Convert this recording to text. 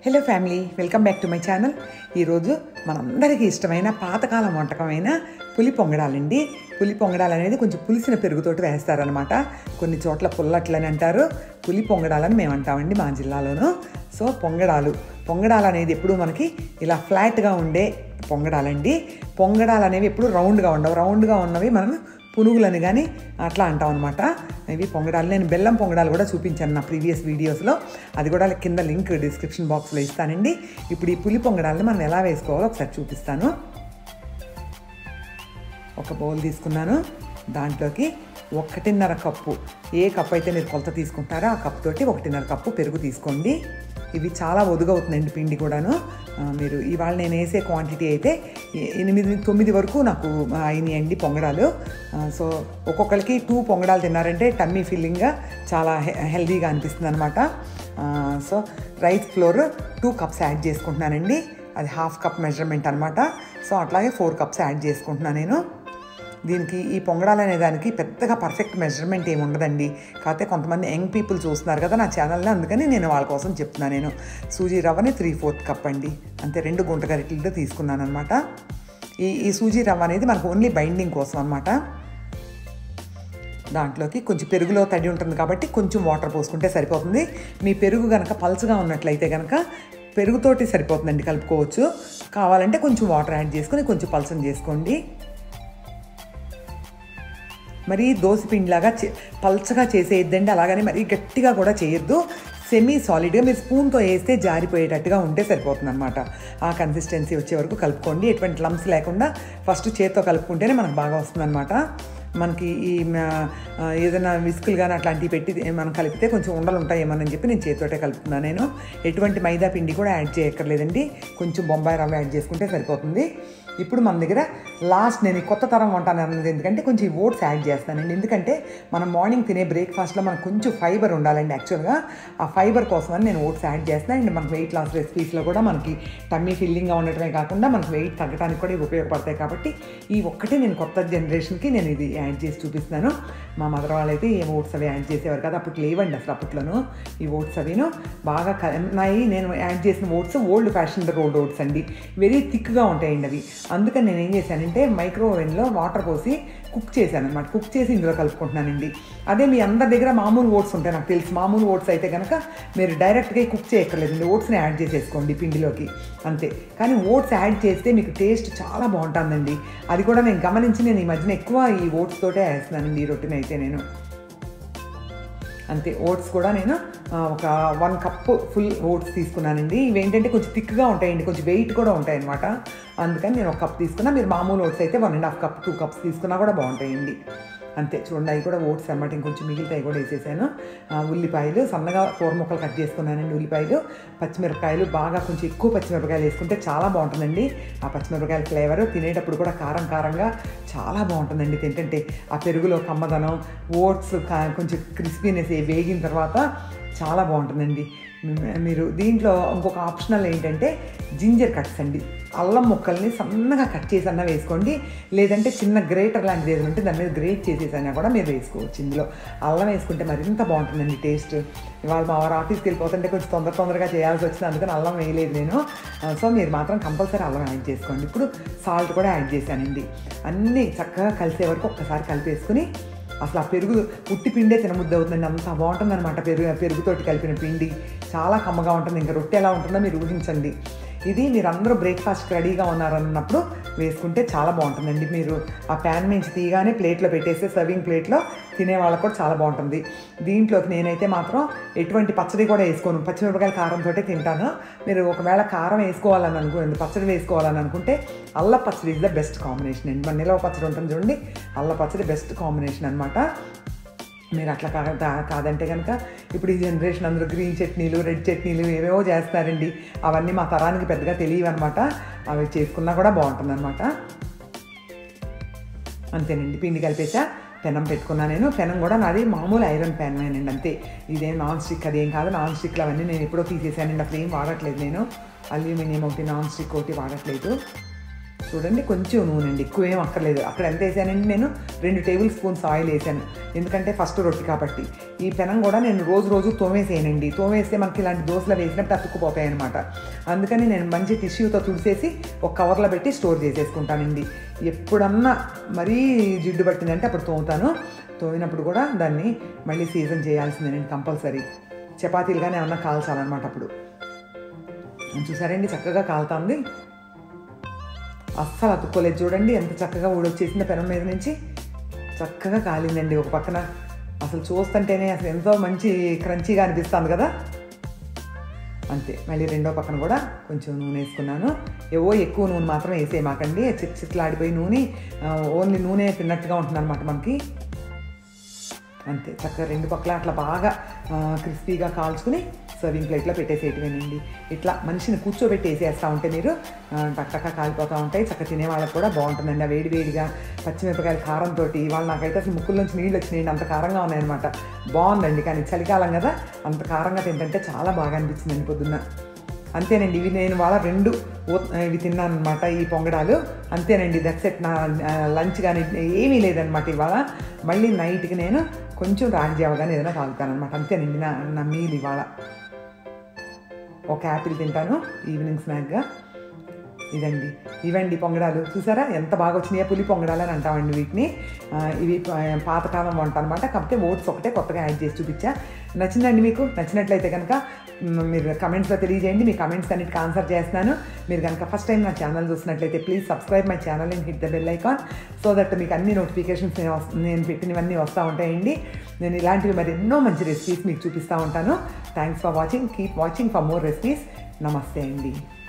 hello family welcome back to my channel ఈరోజు మనందరికీ ఇష్టమైన పాతకాలం వంటకమైన పులి పొంగడాలండి పులి పొంగడాలు అనేది కొంచెం పులిసిన పెరుగుతోటి వేస్తారనమాట కొన్ని చోట్ల పుల్లట్లని అంటారు పులి పొంగడాలని మేము అంటామండి మా జిల్లాలోను సో పొంగడాలు పొంగడాలు అనేది ఎప్పుడు మనకి ఇలా ఫ్లాట్గా ఉండే పొంగడాలండి పొంగడాలు అనేవి ఎప్పుడు రౌండ్గా ఉండవు రౌండ్గా ఉన్నవి మనం పునుగులని కానీ అట్లా అంటాం అనమాట ఇవి పొంగడాలు నేను బెల్లం పొంగడాలు కూడా చూపించాను నా ప్రీవియస్ వీడియోస్లో అది కూడా కింద లింక్ డిస్క్రిప్షన్ బాక్స్లో ఇస్తానండి ఇప్పుడు ఈ పులి పొంగడాలని మనం ఎలా వేసుకోవాలో ఒకసారి చూపిస్తాను ఒక బౌల్ తీసుకున్నాను దాంట్లోకి ఒకటిన్నర కప్పు ఏ కప్పు అయితే మీరు కొలత తీసుకుంటారో ఆ కప్పు తోటి ఒకటిన్నర కప్పు పెరుగు తీసుకోండి ఇవి చాలా ఒదుగవుతుందండి పిండి కూడాను ఆ, మీరు ఇవాళ నేను వేసే క్వాంటిటీ అయితే ఎ- ఎనిమిది తొమ్మిది వరకు నాకు అయినాయండి పొంగడాలు ఆ, సో ఒక్కొక్కరికి టూ పొంగడాలు తిన్నారంటే టమ్మీ ఫిల్లింగ్గా చాలా హె- హెల్దీగా అనిపిస్తుంది అనమాట so rice flour two cups add చేసుకుంటున్నానండి అది హాఫ్ కప్ మెజర్మెంట్ అనమాట సో అట్లాగే ఫోర్ కప్స్ యాడ్ చేసుకుంటున్నాను నేను దీనికి ఈ పొంగడాలు అనే దానికి పెద్దగా పర్ఫెక్ట్ మెజర్మెంట్ ఏమి ఉండదండి కాకపోతే కొంతమంది యంగ్ పీపుల్ చూస్తున్నారు కదా నా ఛానల్లో అందుకని నేను వాళ్ళ కోసం చెప్తున్నాను నేను సూజీ రవ్వని త్రీ ఫోర్త్ కప్ అండి అంతే రెండు గుంట గరిటెలతో తీసుకున్నాను అనమాట ఈ ఈ సూజీ రవ్వ అనేది మనకు ఓన్లీ బైండింగ్ కోసం అనమాట దాంట్లోకి కొంచెం పెరుగులో తడి ఉంటుంది కాబట్టి కొంచెం వాటర్ పోసుకుంటే సరిపోతుంది మీ పెరుగు కనుక పల్చగా ఉన్నట్లయితే కనుక పెరుగుతోటి సరిపోతుందండి కలుపుకోవచ్చు కావాలంటే కొంచెం వాటర్ యాడ్ చేసుకొని కొంచెం పలచం చేసుకోండి మరీ దోశపిండిలాగా చే- పల్చగా చేసేయద్దండి అలాగని మరీ గట్టిగా కూడా చేయొద్దు సెమీ సాలిడ్గా మీరు స్పూన్తో వేస్తే జారిపోయేటట్టుగా ఉంటే సరిపోతుంది అనమాట ఆ కన్సిస్టెన్సీ వచ్చే వరకు కలుపుకోండి ఎటువంటి లమ్స్ లేకుండా ఫస్ట్ చేత్తో కలుపుకుంటేనే మనకు బాగా వస్తుంది మనకి ఈ మ- ఆ, ఏదైనా విస్కులు కానీ అట్లాంటివి పెట్టి మనం కలిపితే కొంచెం ఉండలు ఉంటాయేమోనని చెప్పి నేను చేతితోటే కలుపుతున్నాను నేను ఎటువంటి మైదా పిండి కూడా యాడ్ చేయక్కర్లేదండి కొంచెం బొంబాయి రవ్వ యాడ్ చేసుకుంటే సరిపోతుంది ఇప్పుడు మన దగ్గర లాస్ట్ నేను ఈ కొత్త తరం వంట అన్నది ఎందుకంటే కొంచెం ఈ ఓట్స్ యాడ్ చేస్తానండి ఎందుకంటే మనం మార్నింగ్ తినే బ్రేక్ఫాస్ట్లో మనకు కొంచెం ఫైబర్ ఉండాలండి యాక్చువల్గా ఆ ఫైబర్ కోసం అని నేను ఓట్స్ యాడ్ చేస్తాను అండ్ మనకు వెయిట్ లాస్ రెసిపీస్లో కూడా మనకి టమ్మీ ఫిల్లింగ్గా ఉండటమే కాకుండా మనకు వెయిట్ తగ్గడానికి కూడా ఇవి ఉపయోగపడతాయి కాబట్టి ఈ ఒక్కటే నేను కొత్త జనరేషన్కి నేను ఇది యాడ్ చేసి చూపిస్తున్నాను మా మదర్ వాళ్ళైతే ఏం ఓట్స్ అవి యాడ్ చేసేవారు కదా అప్పుడు లేవండి అసలు అప్పట్లోను ఈ ఓట్స్ అవిను బాగా క- ఉన్నాయి నేను యాడ్ చేసిన oats old fashion rolled oats అండి వెరీ థిక్గా ఉంటాయండి అవి అందుకని నేను ఏం చేశానంటే మైక్రో ఓవెన్లో వాటర్ పోసి కుక్ చేశాను అనమాట కుక్ చేసి ఇందులో కలుపుకుంటున్నానండి అదే మీ అందరి దగ్గర మామూలు ఓట్స్ ఉంటాయి నాకు తెలుసు మామూలు ఓట్స్ అయితే కనుక మీరు డైరెక్ట్గా కుక్ చేయక్కర్లేదండి ఓట్స్ని యాడ్ చేసేసుకోండి పిండిలోకి అంతే కానీ ఓట్స్ యాడ్ చేస్తే మీకు టేస్ట్ చాలా బాగుంటుందండి అది కూడా నేను గమనించి నేను ఈ మధ్యన ఎక్కువ ఈ ఓట్స్ తోటే వేస్తున్నానండి ఈ రొట్టెని అయితే నేను అంతే ఓట్స్ కూడా నేను ఆ, ఒక వన్ కప్ ఫుల్ ఓట్స్ తీసుకున్నానండి ఇవి ఏంటంటే కొంచెం థిక్గా ఉంటాయండి కొంచెం వెయిట్ కూడా ఉంటాయి అనమాట అందుకని నేను ఒక కప్ తీసుకున్నా మీరు మామూలు ఓట్స్ అయితే one and half cup two cups తీసుకున్నా కూడా బాగుంటాయండి అంతే చూడండి అవి కూడా ఓట్స్ అన్నమాట ఇంకొంచెం మిగిలితాయి కూడా వేసేసాను ఆ, ఉల్లిపాయలు సన్నగా కూర ముక్కలు కట్ చేసుకున్నానండి ఉల్లిపాయలు పచ్చిమిరపకాయలు బాగా కొంచెం ఎక్కువ పచ్చిమిరపకాయలు వేసుకుంటే చాలా బాగుంటుందండి ఆ పచ్చిమిరపకాయల ఫ్లేవర్ తినేటప్పుడు కూడా కారం కారంగా చాలా బాగుంటుందండి తింటుంటే ఆ పెరుగులో కమ్మదనం ఓట్స్ కా- కొంచెం క్రిస్పీనెస్ వేగిన తర్వాత చాలా బాగుంటుందండి మ్- మీరు దీంట్లో ఇంకొక ఆప్షనల్ ఏంటంటే జింజర్ కట్స్ అండి అల్లం ముక్కల్ని సన్నగా కట్ చేసి అన్నా వేసుకోండి లేదంటే చిన్న గ్రేటర్ లాంటిది ఏదైనా ఉంటే దాని మీద గ్రేట్ చేసేసైనా కూడా మీరు వేసుకోవచ్చు ఇందులో అల్లం వేసుకుంటే మరింత బాగుంటుందండి టేస్ట్ ఇవాళ మా వారు ఆఫీస్కి వెళ్ళిపోతుంటే కొంచెం తొందర తొందరగా చేయాల్సి వచ్చింది అందుకని అల్లం వేయలేదు నేను ఆ, సో మీరు మాత్రం కంపల్సరీ అల్లం యాడ్ చేసుకోండి ఇప్పుడు సాల్ట్ కూడా యాడ్ చేశానండి అన్నీ చక్కగా కలిసే వరకు ఒక్కసారి కలిపేసుకుని అసలు ఆ పెరుగు ఉట్టి పిండే తినముద్ద అవుతుందండి అంత బాగుంటుంది అనమాట పెరుగు పెరుగుతోటి కలిపిన పిండి చాలా కమ్మగా ఉంటుంది ఇంకా రొట్టె ఎలా ఉంటుందో మీరు ఊహించండి ఇది మీరు అందరూ బ్రేక్ఫాస్ట్కి రెడీగా ఉన్నారన్నప్పుడు వేసుకుంటే చాలా బాగుంటుందండి మీరు ఆ ప్యాన్ నుంచి తీయగానే ప్లేట్లో పెట్టేస్తే సర్వింగ్ ప్లేట్లో తినే వాళ్ళకు కూడా చాలా బాగుంటుంది దీంట్లోకి నేనైతే మాత్రం ఎటువంటి పచ్చడి కూడా వేసుకోను పచ్చిమిరపకాయల కారంతో తింటాను మీరు ఒకవేళ కారం వేసుకోవాలని అనుకోండి పచ్చడి వేసుకోవాలని అనుకుంటే అల్ల పచ్చడి ఇస్ ద బెస్ట్ కాంబినేషన్ అండి మన నిలవ పచ్చడి ఉంటుంది చూడండి అల్ల పచ్చడి బెస్ట్ కాంబినేషన్ అనమాట మీరు అట్లా కా- కా- కాదంటే కనుక ఇప్పుడు ఈ జనరేషన్ అందరూ గ్రీన్ చట్నీలు రెడ్ చట్నీలు ఏవేవో చేస్తారండి అవన్నీ మా తరానికి పెద్దగా తెలియవు అనమాట అవి చేసుకున్నా కూడా బాగుంటుంది అనమాట అంతేనండి పిండి కలిపేసా పెనం పెట్టుకున్నా నేను పెనం కూడా నాది మామూలు ఐరన్ పెన్ అండి అంతే ఇదేం నాన్ స్టిక్ అదేం కాదు నాన్ స్టిక్లు అవన్నీ నేను ఎప్పుడో తీసేసానండి అసలు ఏం వాడట్లేదు నేను అల్యూమినియం ఒకటి నాన్ స్టిక్ ఒకటి వాడట్లేదు చూడండి కొంచెం నూనె అండి ఎక్కువ ఏం అక్కర్లేదు అక్కడ ఎంత వేసానండి నేను రెండు టేబుల్ స్పూన్స్ ఆయిల్ వేసాను ఎందుకంటే ఫస్ట్ రొట్టి కాబట్టి ఈ పెనం కూడా నేను రోజు రోజు తోమేసేయనండి తోమేస్తే మనకి ఇలాంటి దోశలు వేసినప్పుడు అతుక్కుపోతాయి అనమాట అందుకని నేను మంచి టిష్యూతో తుడిసేసి ఒక కవర్లో పెట్టి స్టోర్ చేసేసుకుంటానండి ఎప్పుడన్నా మరీ జిడ్డు పట్టిందంటే అప్పుడు తోముతాను తోమినప్పుడు కూడా దాన్ని మళ్ళీ సీజన్ చేయాల్సిందేనండి కంపల్సరీ చపాతీలుగానే ఏమన్నా కాల్చాలన్నమాట అప్పుడు చూసారండి చక్కగా కాలుతుంది అస్సలు అతుక్కోలేదు చూడండి ఎంత చక్కగా ఊడొచ్చేసిందో పెనం మీద నుంచి చక్కగా కాలిందండి ఒక పక్కన అసలు చూస్తుంటేనే అసలు ఎంతో మంచి క్రంచీగా అనిపిస్తుంది కదా అంతే మళ్ళీ రెండో పక్కన కూడా కొంచెం నూనె వేసుకున్నాను ఏవో ఎక్కువ నూనె మాత్రం వేసేయమాకండి చిట్ చిట్లాడిపోయి నూనె ఆ, ఓన్లీ నూనె తిన్నట్టుగా ఉంటుంది అనమాట మనకి అంతే చక్కగా రెండు పక్కల అట్లా బాగా ఆ, క్రిస్పీగా కాల్చుకుని సర్వింగ్ ప్లేట్లో పెట్టేసేయటమేనండి ఇట్లా మనిషిని కూర్చోబెట్టి వేసేస్తూ ఉంటే మీరు ఆ, టక్ కాలిపోతూ ఉంటాయి చక్కగా తినే వాళ్ళకి కూడా బాగుంటుందండి ఆ వేడి వేడిగా పచ్చిమిరపకాయల కారంతో ఇవాళ నాకైతే అసలు ముక్కుల్లోంచి నీళ్ళు వచ్చినాయండి అంత కారంగా ఉన్నాయన్నమాట బాగుందండి కానీ చలికాలం కదా అంత కారంగా తింటుంటే చాలా బాగా అనిపించిందండి పొద్దున్న అంతేనండి ఇవి నేను వాళ్ళ రెండు ఓ- ఇవి తిన్నాను అనమాట ఈ పొంగడాలు అంతేనండి దట్స్ ఎట్ నా లంచ్ కానీ ఏమీ లేదనమాట ఇవాళ మళ్ళీ నైట్కి నేను కొంచెం రాగి జావ కానీ ఏదైనా తాగుతాను అనమాట అంతేనండి నా నా మీల్ ఇవాళ ఒక యాపిల్ తింటాను ఈవినింగ్ స్నాక్గా ఇదండి ఇవండి పొంగడాలు చూసారా ఎంత బాగా వచ్చినాయో పులి పొంగడాలు అని అంటామండి వీటిని ఆ, ఇవి ప- పాతకాలం వంట అనమాట కాకపోతే ఓట్స్ ఒకటే కొత్తగా యాడ్ చేసి చూపించా నచ్చిందండి మీకు నచ్చినట్లయితే కనుక మ్, మీరు కమెంట్స్లో తెలియజేయండి మీ కమెంట్స్ అన్నిటికి ఆన్సర్ చేస్తున్నాను మీరు కనుక ఫస్ట్ టైం నా ఛానల్ చూసినట్లయితే please subscribe my channel and hit the bell icon so that మీకు అన్ని నోటిఫికేషన్స్ నేను వస్- నేను పెట్టినవన్నీ వస్తూ ఉంటాయండి నేను ఇలాంటివి మరి ఎన్నో మంచి రెసిపీస్ మీకు చూపిస్తూ ఉంటాను thanks for watching keep watching for more recipes నమస్తే అండి